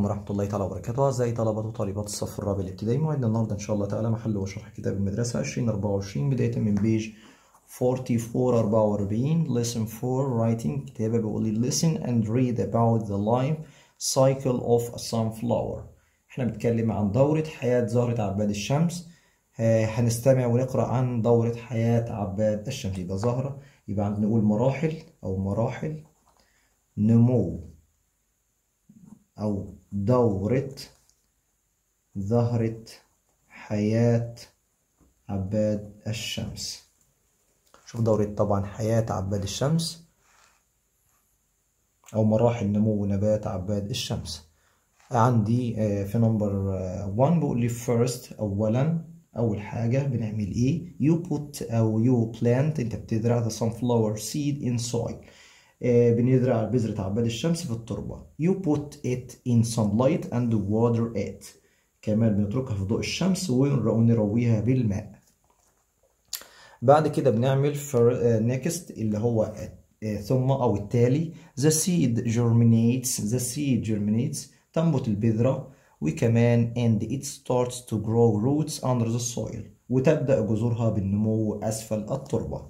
عليكم ورحمة الله تعالى وبركاته أعزائي طلبة وطالبات الصف الرابع الابتدائي موعدنا النهاردة إن شاء الله تعالى محل وشرح كتاب المدرسة 2024 بداية من بيج 44 44 lesson 4 writing كتابة بيقول لي listen and read about the life cycle of a sunflower احنا بنتكلم عن دورة حياة زهرة عباد الشمس آه، هنستمع ونقرأ عن دورة حياة عباد الشمس يبقى زهرة يبقى عندنا نقول مراحل أو مراحل نمو أو دورة زهرة حياة عباد الشمس شوف دورة طبعا حياة عباد الشمس أو مراحل نمو نبات عباد الشمس عندي آه، في نمبر 1 بيقول لي first أولا أول حاجة بنعمل إيه you put أو you plant أنت بتزرع the sunflower seed in soil آه، بنزرع بذرة عباد الشمس في التربة you put it in sunlight and water it كمان بنتركها في ضوء الشمس ونرويها بالماء بعد كده بنعمل for, uh, next اللي هو uh, ثم أو التالي the seed germinates the seed germinates تنبت البذرة وكمان and it starts to grow roots under the soil وتبدأ جذورها بالنمو أسفل التربة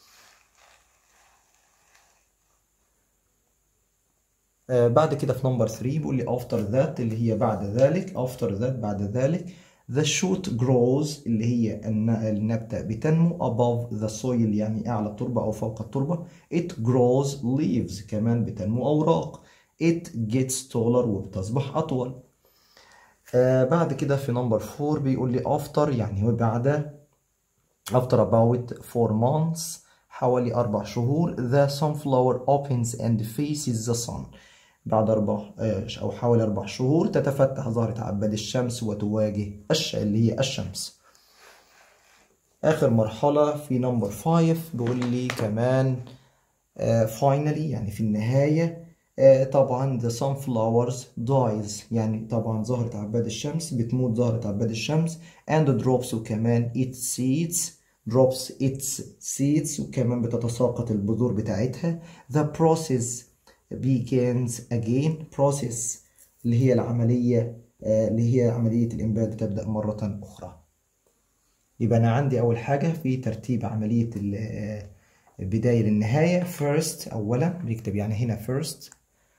آه بعد كده في نمبر 3 بيقول لي after that اللي هي بعد ذلك after that بعد ذلك the shoot grows اللي هي النبتة بتنمو above the soil يعني أعلى التربة أو فوق التربة it grows leaves كمان بتنمو أوراق it gets taller وبتصبح أطول آه بعد كده في نمبر 4 بيقول لي after يعني هو بعد after about 4 months حوالي أربع شهور the sunflower opens and faces the sun بعد أربع أو حوالي أربع شهور تتفتح زهرة عباد الشمس وتواجه الش اللي هي الشمس آخر مرحلة في نمبر 5 بيقول لي كمان uh, finally يعني في النهاية uh, طبعا the sunflowers dies يعني طبعا زهرة عباد الشمس بتموت زهرة عباد الشمس and drops وكمان its seeds drops its seeds وكمان بتتساقط البذور بتاعتها the process begins again process اللي هي العملية اللي هي عملية الإنبات بتبدأ مرة أخرى يبقى أنا عندي أول حاجة في ترتيب عملية البداية للنهاية first أولا بنكتب يعني هنا first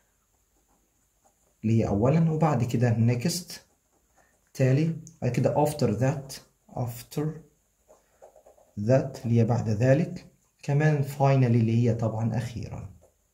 اللي هي أولا وبعد كده next تالي بعد كده after that after that اللي هي بعد ذلك كمان finally اللي هي طبعا أخيرا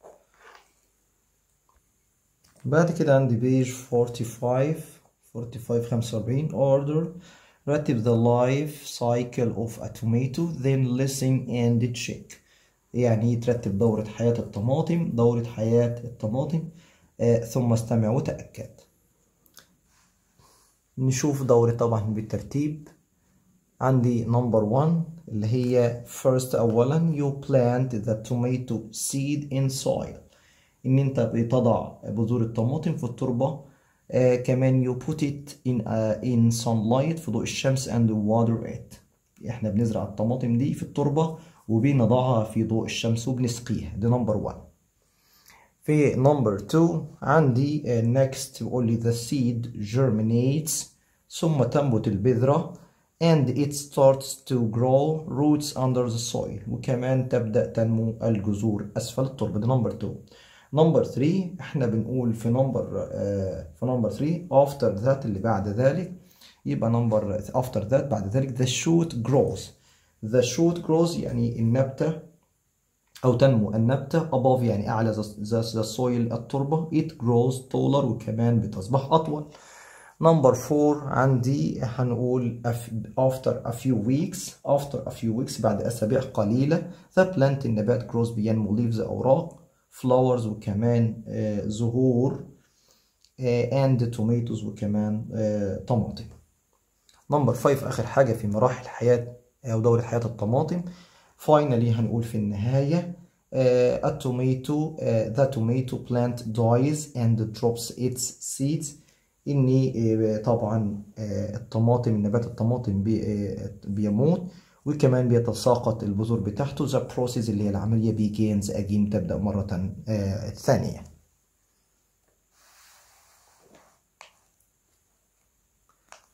بعد كده عندي بيج 45 45 45 order رتب the life cycle of a tomato then listen and check يعني ترتب دورة حياة الطماطم دورة حياة الطماطم آه ثم استمع وتأكد نشوف دورة طبعا بالترتيب عندي number one اللي هي first أولا you plant the tomato seed in soil ان انت بتضع بذور الطماطم في التربة آه كمان you put it in, uh, in sunlight في ضوء الشمس and water it احنا بنزرع الطماطم دي في التربة وبنضعها في ضوء الشمس وبنسقيها دي نمبر 1 في نمبر 2 عندي uh, next بيقول لي the seed germinates ثم تنبت البذرة and it starts to grow roots under the soil وكمان تبدأ تنمو الجذور أسفل التربة دي نمبر 2 نمبر 3 احنا بنقول في نمبر آه في نمبر 3 after that اللي بعد ذلك يبقى نمبر after that بعد ذلك the shoot grows the shoot grows يعني النبتة أو تنمو النبتة above يعني أعلى the, the soil التربة it grows taller وكمان بتصبح أطول نمبر 4 عندي هنقول after a few weeks after a few weeks بعد أسابيع قليلة the plant النبات grows بينمو leaves أوراق flowers وكمان آه زهور آه and tomatoes وكمان آه طماطم نمبر 5 آخر حاجة في مراحل حياة أو دورة حياة الطماطم finally هنقول في النهاية التوميتو the tomato plant dies and drops its seeds إني طبعا الطماطم نبات الطماطم بيموت وكمان بيتساقط البذور بتاعته the process اللي هي العملية begins again تبدأ مرة ثانية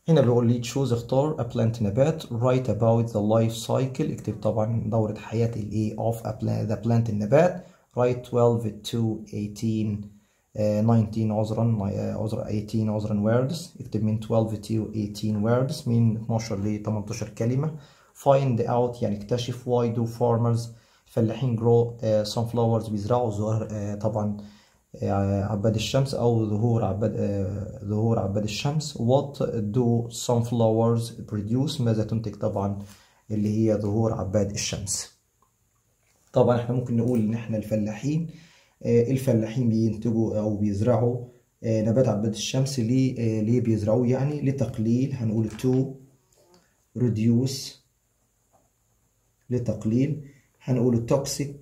هنا بيقول لي choose اختار a plant نبات write about the life cycle اكتب طبعا دورة حياة الايه of a plant the plant النبات write 12 to 18 uh, 19 عذرا عذرا 18 عذرا words اكتب من 12 to 18 words من 12 ل 18 كلمة find out يعني اكتشف why do farmers فلاحين grow uh, sunflowers بيزرعوا زهر uh, طبعا عباد الشمس أو ظهور عباد ظهور عباد الشمس what do sunflowers produce ماذا تنتج طبعا اللي هي ظهور عباد الشمس طبعا احنا ممكن نقول ان احنا الفلاحين الفلاحين بينتجوا او بيزرعوا نبات عباد الشمس ليه ليه بيزرعوه يعني لتقليل هنقول to reduce لتقليل هنقول toxic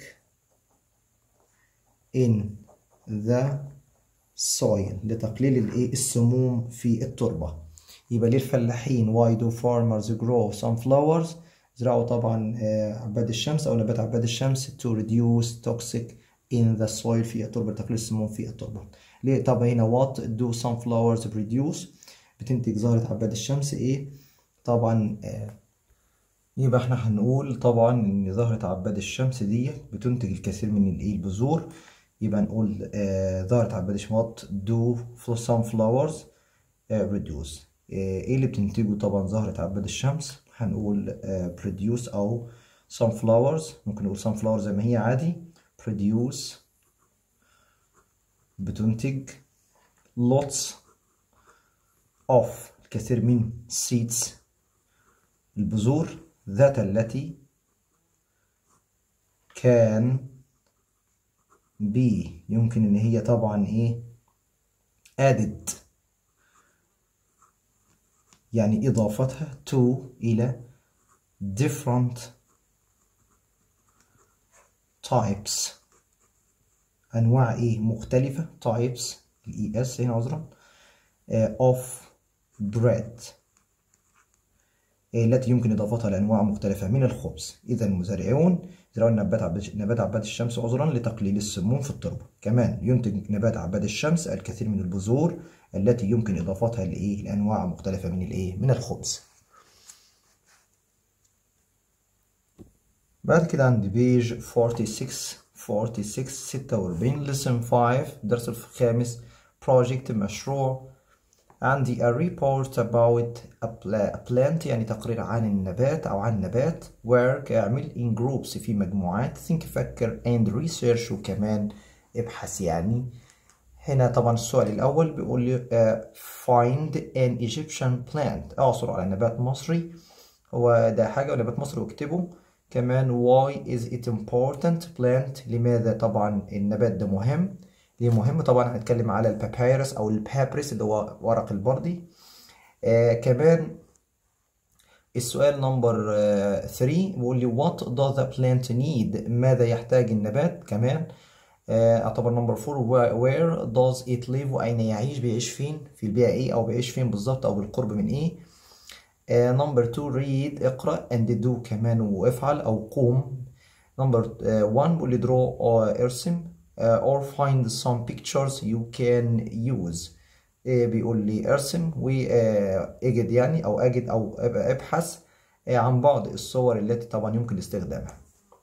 in the soil لتقليل الايه السموم في التربة يبقى ليه الفلاحين why do farmers grow sunflowers زرعوا طبعا عباد الشمس او نبات عباد الشمس to reduce toxic in the soil في التربة تقليل السموم في التربة ليه طبعا هنا what do sunflowers produce بتنتج زهرة عباد الشمس ايه طبعا يبقى احنا هنقول طبعا ان زهرة عباد الشمس دي بتنتج الكثير من الايه البذور يبقى نقول آه زهرة عباد الشمس do sunflowers آه reduce آه ايه اللي بتنتجه طبعا زهرة عباد الشمس هنقول آه produce او sunflowers ممكن نقول sunflowers زي ما هي عادي produce بتنتج lots of الكثير من seeds البذور ذات التي كان بي يمكن ان هي طبعا ايه added يعني اضافتها to الى different types انواع ايه مختلفة types الاي اس هنا عذرا of bread التي يمكن إضافتها لأنواع مختلفة من الخبز إذا المزارعون يزرعون نبات عباد نبات عباد الشمس عذرا لتقليل السموم في التربة كمان ينتج نبات عباد الشمس الكثير من البذور التي يمكن إضافتها لإيه لأنواع مختلفة من الإيه من الخبز بعد كده عندي بيج 46 46 46 lesson 5 درس الخامس project مشروع عندي a report about a plant يعني تقرير عن النبات أو عن نبات work اعمل in groups في مجموعات think فكر and research وكمان ابحث يعني هنا طبعا السؤال الأول بيقول لي uh, find an Egyptian plant أعثر على نبات مصري هو ده حاجة ونبات مصري واكتبه كمان why is it important plant لماذا طبعا النبات ده مهم ليه مهم طبعا هنتكلم على البابيروس او البابريس اللي هو ورق البردي آه كمان السؤال نمبر 3 بيقول لي what does the plant need ماذا يحتاج النبات كمان اعتبر نمبر 4 where does it live واين يعيش بيعيش فين في البيئة ايه او بيعيش فين بالظبط او بالقرب من ايه نمبر 2 read اقرأ and do كمان وافعل او قوم نمبر 1 بيقول لي draw or ارسم Uh, or find some pictures you can use uh, بيقول لي ارسم واجد uh, يعني او اجد او ابحث عن بعض الصور التي طبعا يمكن استخدامها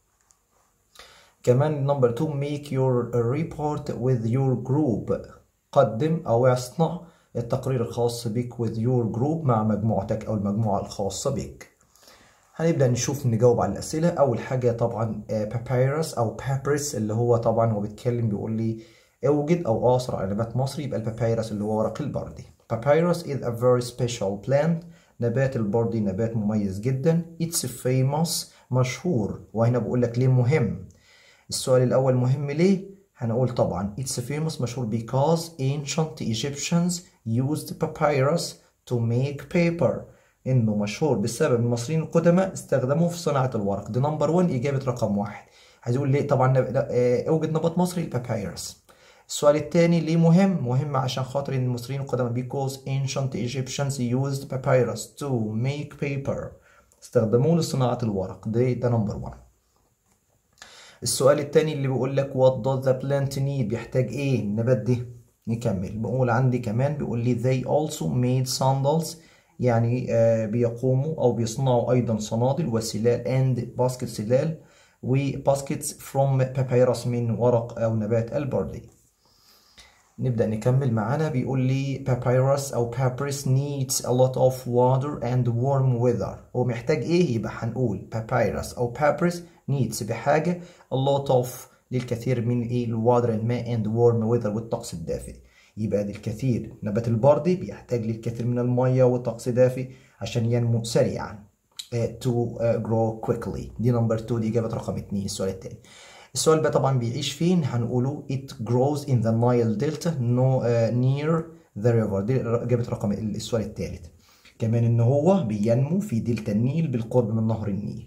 كمان نمبر 2 make your report with your group قدم او اصنع التقرير الخاص بك with your group مع مجموعتك او المجموعة الخاصة بك هنبدأ نشوف نجاوب على الأسئلة أول حاجة طبعا بابيروس أو بابريس اللي هو طبعا هو بيتكلم بيقول لي اوجد أو أعصر على نبات مصري يبقى البابيروس اللي هو ورق البردي Papyrus is a very special plant نبات البردي نبات مميز جدا It's famous مشهور وهنا بقول لك ليه مهم السؤال الأول مهم ليه؟ هنقول طبعا It's famous مشهور because ancient Egyptians used papyrus to make paper انه مشهور بسبب المصريين القدماء استخدموه في صناعة الورق دي نمبر 1 اجابة رقم واحد عايز اقول ليه طبعا اوجد نبات مصري البابيروس السؤال الثاني ليه مهم مهم عشان خاطر ان المصريين القدماء because ancient Egyptians used papyrus to make paper استخدموه لصناعة الورق ده ده نمبر 1 السؤال الثاني اللي بيقول لك what does the plant need بيحتاج ايه النبات ده نكمل بقول عندي كمان بيقول لي they also made sandals يعني آه بيقوموا أو بيصنعوا أيضا صنادل وسلال and باسكت سلال وباسكتس from papyrus من ورق أو نبات البردي نبدأ نكمل معانا بيقول لي papyrus أو papyrus needs a lot of water and warm weather هو محتاج إيه يبقى هنقول papyrus أو papyrus needs بحاجة a lot of للكثير من إيه الwater الماء and warm weather والطقس الدافئ يبقى الكثير نبات البردي بيحتاج للكثير من المية والطقس دافئ عشان ينمو سريعا to grow quickly دي نمبر 2 دي إجابة رقم 2 السؤال التاني السؤال ده طبعا بيعيش فين هنقوله it grows in the Nile Delta no, uh, near the river دي إجابة رقم السؤال الثالث كمان إن هو بينمو في دلتا النيل بالقرب من نهر النيل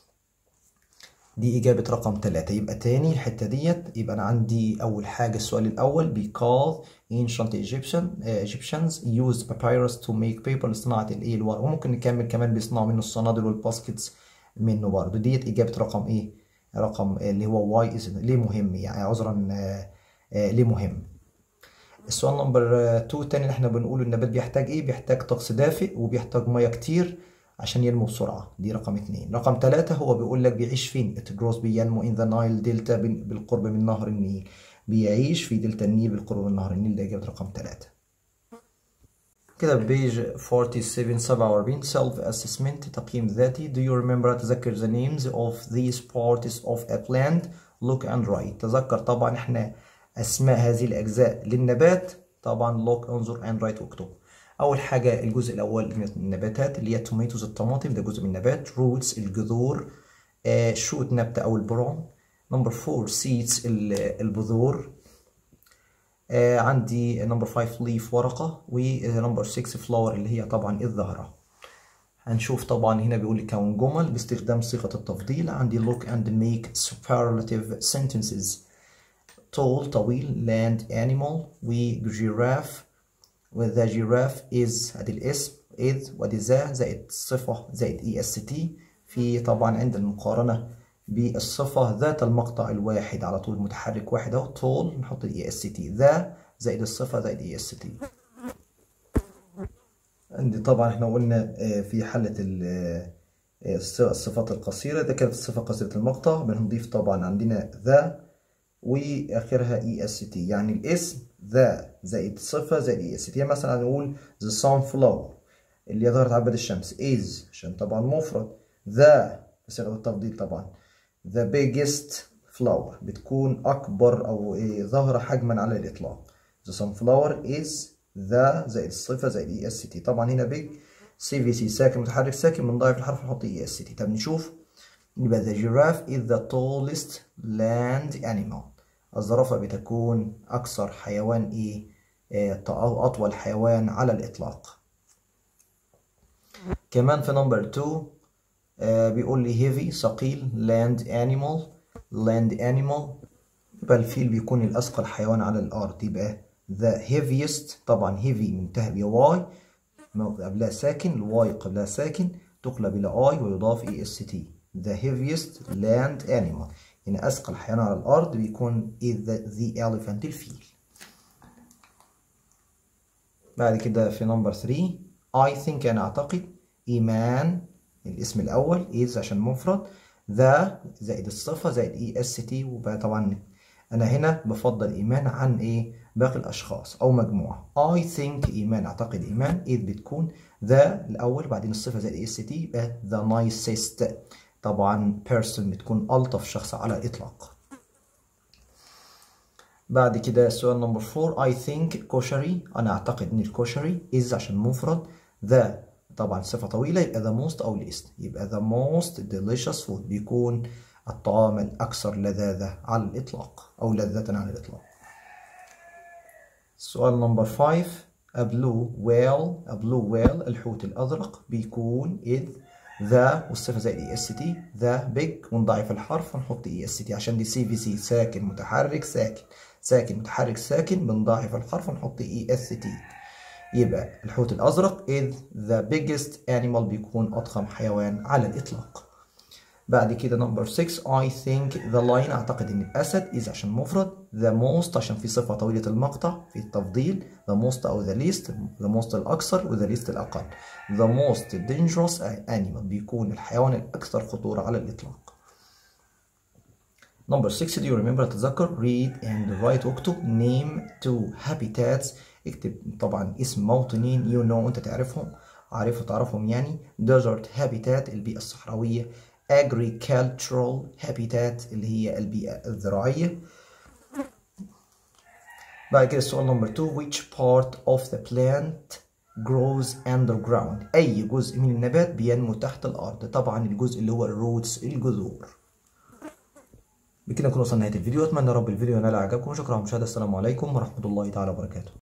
دي إجابة رقم ثلاثة يبقى تاني الحتة ديت يبقى أنا عندي أول حاجة السؤال الأول because ancient Egyptian uh, Egyptians used papyrus to make paper لصناعة الإيه الورق وممكن نكمل كمان بيصنعوا منه الصنادل والباسكتس منه برضه ديت إجابة رقم إيه؟ رقم اللي هو واي is ليه مهم يعني عذرا آه آه ليه مهم السؤال نمبر 2 التاني اللي احنا بنقول النبات بيحتاج ايه بيحتاج طقس دافئ وبيحتاج ميه كتير عشان ينمو بسرعة دي رقم اتنين رقم تلاتة هو بيقول لك بيعيش فين الجروس بينمو in the Nile Delta بالقرب من نهر النيل بيعيش في دلتا النيل بالقرب من نهر النيل ده إجابة رقم تلاتة كده بيج 47 47 self assessment تقييم ذاتي do you remember أتذكر the names of these parts of a plant look and write تذكر طبعا احنا أسماء هذه الأجزاء للنبات طبعا look انظر and write واكتب أول حاجة الجزء الأول من النباتات اللي هي توميتوز الطماطم ده جزء من النبات roots الجذور آه شوت نبتة أو البرون نمبر 4 seeds البذور آه عندي نمبر 5 ليف ورقة ونمبر 6 فلاور اللي هي طبعا الزهرة هنشوف طبعا هنا بيقول لي كون جمل باستخدام صيغة التفضيل عندي look and make superlative sentences tall طويل land animal وجيراف وذا جيراف is ادي الاسم is وادي ذا زائد صفة زائد اي اس تي في طبعا عند المقارنة بالصفة ذات المقطع الواحد على طول متحرك واحد اهو طول نحط الاي اس تي ذا زائد الصفة زائد اي اس تي عندي طبعا احنا قلنا في حالة الصفات القصيرة ده كانت الصفة قصيرة المقطع بنضيف طبعا عندنا ذا واخرها اي اس تي يعني الاسم ذا زائد صفة زائد اي اس تي يعني مثلا هنقول the sunflower اللي هي ظهرت عباد الشمس is عشان طبعا مفرد ذا بصيغة التفضيل طبعا the biggest flower بتكون أكبر أو إيه ظاهرة حجما على الإطلاق the sunflower is the زائد الصفة زائد اي اس تي طبعا هنا big سي في سي ساكن متحرك ساكن بنضيف الحرف نحط اي اس تي طب نشوف يبقى the giraffe is the tallest land animal الزرافة بتكون أكثر حيوان إيه أو أطول حيوان على الإطلاق كمان في نمبر 2 آه بيقول لي heavy ثقيل land animal land animal يبقى الفيل بيكون الأثقل حيوان على الأرض يبقى the heaviest طبعا heavy منتهى بواي قبلها ساكن الواي قبلها ساكن تقلب إلى I ويضاف إي اس تي the heaviest land animal يعني أثقل حيوان على الأرض بيكون is the, the elephant الفيل بعد كده في نمبر 3 I think أنا أعتقد إيمان الاسم الأول is عشان مفرد the زائد الصفة زائد اي اس تي وبقى طبعا أنا هنا بفضل إيمان عن إيه باقي الأشخاص أو مجموعة I think إيمان أعتقد إيمان is بتكون the الأول بعدين الصفة زائد اي اس تي يبقى the nicest طبعا person بتكون ألطف شخص على الإطلاق بعد كده السؤال نمبر 4 I think كشري أنا أعتقد إن الكشري is عشان مفرد the طبعا صفة طويلة يبقى the most أو least يبقى the most delicious food بيكون الطعام الأكثر لذاذة على الإطلاق أو لذة على الإطلاق السؤال نمبر 5 a blue whale a blue whale الحوت الأزرق بيكون is ذا والصفة زائد اي اس تي ذا بيج ونضاعف الحرف ونحط اي اس تي عشان دي سي في سي ساكن متحرك ساكن ساكن متحرك ساكن بنضاعف الحرف ونحط اي اس تي يبقى الحوت الازرق is the biggest animal بيكون اضخم حيوان على الاطلاق بعد كده نمبر 6 I think the lion أعتقد إن الأسد is عشان مفرد the most عشان في صفة طويلة المقطع في التفضيل the most أو the least the most الأكثر و the least الأقل the most dangerous animal بيكون الحيوان الأكثر خطورة على الإطلاق Number 6 do you remember تتذكر read and write واكتب name two habitats اكتب طبعا اسم موطنين you know انت تعرفهم عارف تعرفهم يعني desert habitat البيئة الصحراوية agricultural habitat اللي هي البيئة الزراعية بعد كده السؤال نمبر 2 which part of the plant grows underground أي جزء من النبات بينمو تحت الأرض طبعا الجزء اللي هو الروتس الجذور بكده نكون وصلنا نهاية الفيديو أتمنى رب الفيديو ينال إعجابكم وشكرا على المشاهدة السلام عليكم ورحمة الله تعالى وبركاته